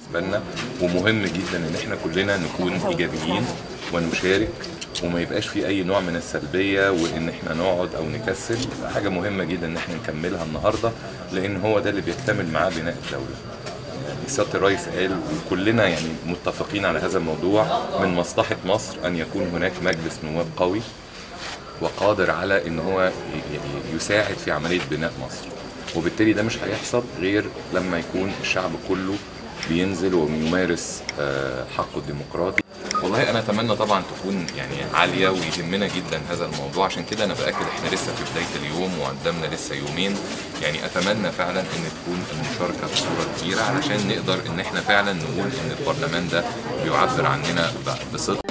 بالنسبه لنا ومهم جدا ان احنا كلنا نكون ايجابيين ونشارك وما يبقاش في اي نوع من السلبيه وان احنا نقعد او نكسل حاجه مهمه جدا ان احنا نكملها النهارده لان هو ده اللي بيكتمل معاه بناء الدوله سياده الرئيس قال وكلنا يعني متفقين على هذا الموضوع من مصلحه مصر ان يكون هناك مجلس نواب قوي وقادر على ان هو ي- ي- يساعد في عمليه بناء مصر وبالتالي ده مش هيحصل غير لما يكون الشعب كله بينزل ويمارس آه، حقه الديمقراطي والله انا اتمنى طبعا تكون يعني عاليه ويهمنا جدا هذا الموضوع عشان كده انا باكد احنا لسه في بدايه اليوم وقدامنا لسه يومين يعني اتمنى فعلا ان تكون المشاركه بصوره كبيره علشان نقدر ان احنا فعلا نقول ان البرلمان ده بيعبر عننا ب- بصدق